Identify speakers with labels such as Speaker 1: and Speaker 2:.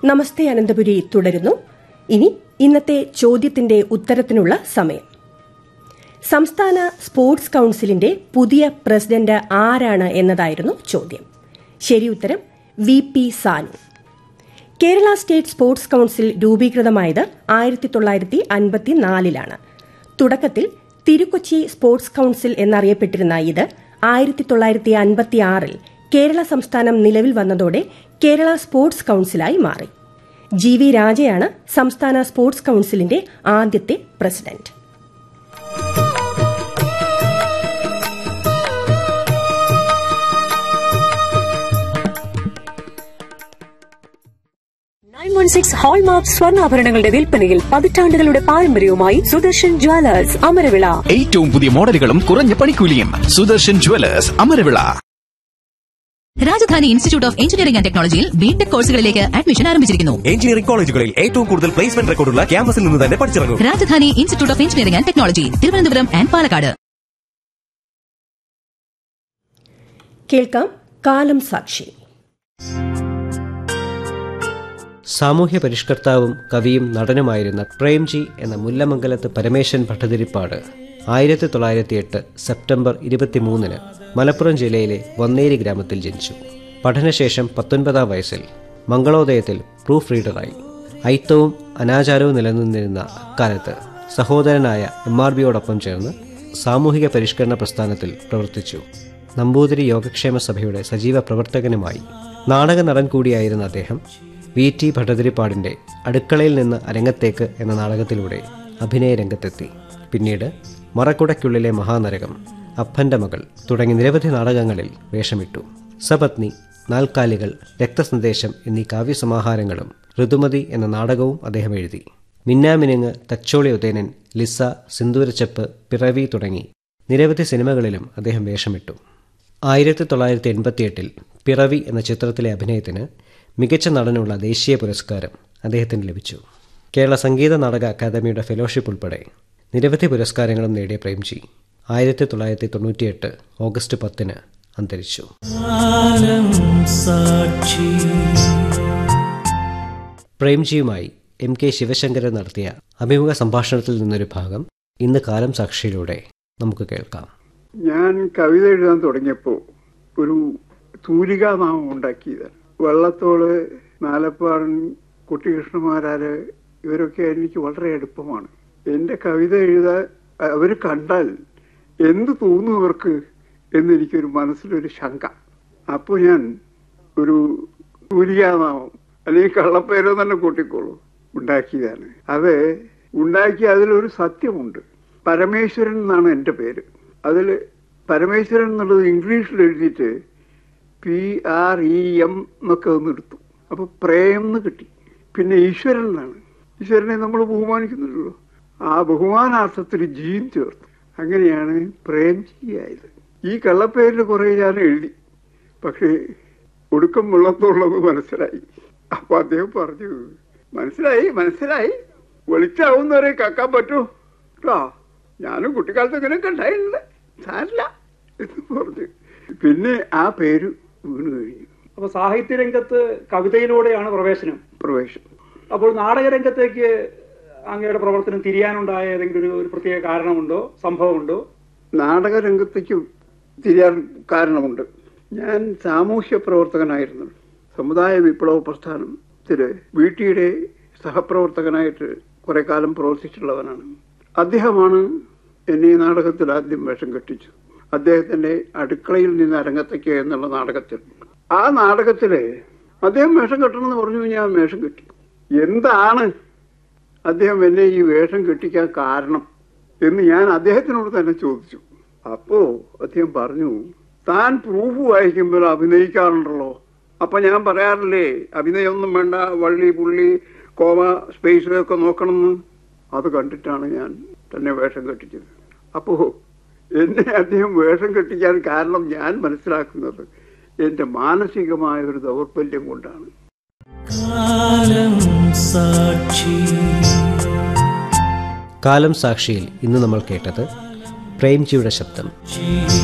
Speaker 1: നമസ്തേ അനന്തപുരി തുടരുന്നു ഇനി ഇന്നത്തെ ചോദ്യത്തിന്റെ ഉത്തരത്തിനുള്ള സമയം സംസ്ഥാന സ്പോർട്സ് കൌൺസിലിന്റെ പുതിയ പ്രസിഡന്റ് ആരാണ് എന്നതായിരുന്നു ചോദ്യം ശരി ഉത്തരം V P Sanu Kerala state sports council രൂപീകൃതമായത് ആയിരത്തി തൊള്ളായിരത്തി അൻപത്തിനാലിലാണ് തുടക്കത്തിൽ തിരുക്കൊച്ചി സ്പോർട്സ് കൌൺസിൽ എന്നറിയപ്പെട്ടിരുന്ന ഇത് ആയിരത്തി തൊള്ളായിരത്തി അൻപത്തിയാറിൽ കേരള സംസ്ഥാനം നിലവിൽ വന്നതോടെ കേരള സ്പോർട്സ് കൌൺസിലായി മാറി ജി വി രാജയാണ് സംസ്ഥാന സ്പോർട്സ് കൌൺസിലിന്റെ ആദ്യത്തെ president
Speaker 2: nine one six hallmark സ്വർണ്ണാഭരണങ്ങളുടെ വിൽപ്പനയിൽ പതിറ്റാണ്ടുകളുടെ പാരമ്പര്യവുമായി സുദർശൻ ജ്വല്ലേഴ്സ് അമരവിള
Speaker 3: ഏറ്റവും പുതിയ മോഡലുകളും കുറഞ്ഞ പണിക്കൂലിയും Sudarshan jewellers Amaravila
Speaker 4: Rajadhani institute of engineering and ടെക്നോളജിയിൽ ബിടെക് കോഴ്സുകളിലേക്ക് അഡ്മിഷൻ ആരംഭിച്ചിരിക്കുന്നു
Speaker 5: എഞ്ചിനീയറിംഗ് കോളേജുകളിൽ ഏറ്റവും കൂടുതൽ പ്ലേസ്മെന്റ് റെക്കോർഡുള്ള ക്യാമ്പസിൽ നിന്ന് തന്നെ പഠിച്ചിറങ്ങും
Speaker 4: Rajadhani institute of engineering and technology Thiruvananthapuram and Palakkad
Speaker 1: കേൾക്കാം കാലം സാക്ഷി
Speaker 6: സാമൂഹ്യ പരിഷ്കർത്താവും കവിയും നടനുമായിരുന്ന പ്രേംജി എന്ന മുല്ലമംഗലത്ത് പരമേശ്വരൻ ഭട്ടതിരിപ്പാട് ആയിരത്തി തൊള്ളായിരത്തി എട്ട് സെപ്റ്റംബർ ഇരുപത്തിമൂന്നിന് മലപ്പുറം ജില്ലയിലെ വന്നേരി ഗ്രാമത്തിൽ ജനിച്ചു പഠനശേഷം പത്തൊൻപതാം വയസ്സിൽ മംഗളോദയത്തിൽ പ്രൂഫ് റീഡറായി ഐത്തവും അനാചാരവും നിലനിന്നിരുന്ന അക്കാലത്ത് സഹോദരനായ എം ആർ ബിയോടൊപ്പം ചേർന്ന് സാമൂഹിക പരിഷ്കരണ പ്രസ്ഥാനത്തിൽ പ്രവർത്തിച്ചു നമ്പൂതിരി യോഗക്ഷേമ സഭയുടെ സജീവ പ്രവർത്തകനുമായി നാടക നടൻ കൂടിയായിരുന്ന അദ്ദേഹം വി ടി ഭട്ടതിരിപ്പാടിൻ്റെ അടുക്കളയിൽ നിന്ന് അരങ്ങത്തേക്ക് എന്ന നാടകത്തിലൂടെ അഭിനയ രംഗത്തെത്തി പിന്നീട് മറക്കുടയ്ക്കുള്ളിലെ മഹാനരകം അപ്പൻ്റെ മകൾ തുടങ്ങി നിരവധി നാടകങ്ങളിൽ വേഷമിട്ടു സപത്നി നാൽക്കാലികൾ രക്തസന്ദേശം എന്നീ കാവ്യസമാഹാരങ്ങളും ഋതുമതി എന്ന നാടകവും അദ്ദേഹം എഴുതി മിന്നാമിനുങ്ങ് തച്ചോളി ഉദയനൻ ലിസ സിന്ദൂരച്ചപ്പ് പിറവി തുടങ്ങി നിരവധി സിനിമകളിലും അദ്ദേഹം വേഷമിട്ടു ആയിരത്തി തൊള്ളായിരത്തി എൺപത്തിയെട്ടിൽ പിറവി എന്ന ചിത്രത്തിലെ അഭിനയത്തിന് മികച്ച നടനുള്ള ദേശീയ പുരസ്കാരം അദ്ദേഹത്തിന് ലഭിച്ചു കേരള സംഗീത നാടക അക്കാദമിയുടെ ഫെലോഷിപ്പ് ഉൾപ്പെടെ നിരവധി പുരസ്കാരങ്ങളും നേടിയ പ്രേംജി ആയിരത്തി തൊള്ളായിരത്തി തൊണ്ണൂറ്റിയെട്ട് ഓഗസ്റ്റ് പത്തിന് അന്തരിച്ചു പ്രേംജിയുമായി എം കെ ശിവശങ്കരൻ നടത്തിയ അഭിമുഖ സംഭാഷണത്തിൽ നിന്നൊരു ഭാഗം ഇന്ന് കാലം സാക്ഷിയിലൂടെ നമുക്ക് കേൾക്കാം
Speaker 7: ഞാൻ കവിത എഴുതാൻ തുടങ്ങിയപ്പോൾ ഒരു തൂലികാനാമം ഉണ്ടാക്കിയതാണ് വള്ളത്തോള് നാലപ്പാടൻ കുട്ടികൃഷ്ണമാരാര് ഇവരൊക്കെ എനിക്ക് വളരെ എളുപ്പമാണ് എൻ്റെ കവിത എഴുതാൻ അവർ കണ്ടാൽ എന്ത് തോന്നും ഇവർക്ക് എന്നെനിക്കൊരു മനസ്സിലൊരു ശങ്ക അപ്പോൾ ഞാൻ ഒരു തൂലികാനാമം അല്ലെങ്കിൽ കള്ളപ്പേരോ തന്നെ കൂട്ടിക്കോളൂ ഉണ്ടാക്കിയതാണ് അത് ഉണ്ടാക്കി അതിലൊരു സത്യമുണ്ട് പരമേശ്വരൻ എന്നാണ് എൻ്റെ പേര് അതിൽ പരമേശ്വരൻ എന്നുള്ളത് ഇംഗ്ലീഷിൽ എഴുതിയിട്ട് പി ആർ ഇ എം എന്നൊക്കെ ഒന്ന് എടുത്തു അപ്പോൾ പ്രേം എന്ന് കിട്ടി പിന്നെ ഈശ്വരൻ എന്നാണ് ഈശ്വരനെ നമ്മൾ ബഹുമാനിക്കുന്നുണ്ടല്ലോ ആ ബഹുമാനാർത്ഥത്തിൽ ജീൻ ചേർത്തു അങ്ങനെയാണ് പ്രേംജി ആയത് ഈ കള്ളപ്പേരിൽ കുറേ ഞാൻ എഴുതി പക്ഷേ ഒടുക്കം വെള്ളത്തുള്ളത് മനസ്സിലായി അപ്പൊ അദ്ദേഹം പറഞ്ഞു മനസ്സിലായി മനസ്സിലായി വെളിച്ചാവുന്നവരെ കക്കാൻ പറ്റൂ കേട്ടോ ഞാനും കുട്ടിക്കാലത്ത് ഇങ്ങനെയൊക്കെ ഉണ്ടായിട്ടുണ്ട് സാരില്ല എന്ന് പറഞ്ഞു പിന്നെ ആ പേര് വീണ് കഴിഞ്ഞു
Speaker 8: അപ്പൊ സാഹിത്യ രംഗത്ത് കവിതയിലൂടെയാണ് പ്രവേശനം
Speaker 7: പ്രവേശനം
Speaker 8: അപ്പോൾ നാടകരംഗത്തേക്ക് അങ്ങയുടെ പ്രവർത്തനം തിരിയാനുണ്ടായ ഏതെങ്കിലും ഒരു ഒരു പ്രത്യേക കാരണമുണ്ടോ സംഭവമുണ്ടോ
Speaker 7: നാടകരംഗത്തേക്ക് തിരിയാൻ കാരണമുണ്ട് ഞാൻ സാമൂഹ്യ പ്രവർത്തകനായിരുന്നു സമുദായ വിപ്ലവ പ്രസ്ഥാനത്തില് വീട്ടിയുടെ സഹപ്രവർത്തകനായിട്ട് കുറെ കാലം പ്രവർത്തിച്ചിട്ടുള്ളവനാണ് അദ്ദേഹമാണ് എന്നെ ഈ നാടകത്തിൽ ആദ്യം വേഷം കെട്ടിച്ചു അദ്ദേഹത്തിന്റെ അടുക്കളയിൽ നിന്ന് അരങ്ങത്തേക്ക് എന്നുള്ള നാടകത്തിൽ ആ നാടകത്തില് അദ്ദേഹം വേഷം കെട്ടണമെന്ന് പറഞ്ഞു ഞാൻ വേഷം കെട്ടി എന്താണ് അദ്ദേഹം എന്നെ ഈ വേഷം കെട്ടിക്കാൻ കാരണം എന്ന് ഞാൻ അദ്ദേഹത്തിനോട് തന്നെ ചോദിച്ചു അപ്പോ അദ്ദേഹം പറഞ്ഞു താൻ പ്രൂഫ് വായിക്കുമ്പോൾ അഭിനയിക്കാറുണ്ടല്ലോ അപ്പൊ ഞാൻ പറയാറില്ലേ അഭിനയമൊന്നും വേണ്ട വള്ളി പുള്ളി കോമ സ്പേസ് ഒക്കെ നോക്കണമെന്ന് അത് കണ്ടിട്ടാണ് ഞാൻ തന്നെ വേഷം കെട്ടിച്ചത് അപ്പോ എന്നെ അദ്ദേഹം വേഷം കെട്ടിക്കാൻ കാരണം ഞാൻ മനസ്സിലാക്കുന്നത് എന്റെ മാനസികമായ ഒരു ദൗർബല്യം കൊണ്ടാണ്
Speaker 6: കാലം സാക്ഷിയിൽ ഇന്ന് നമ്മൾ കേട്ടത് പ്രേംജിയുടെ ശബ്ദം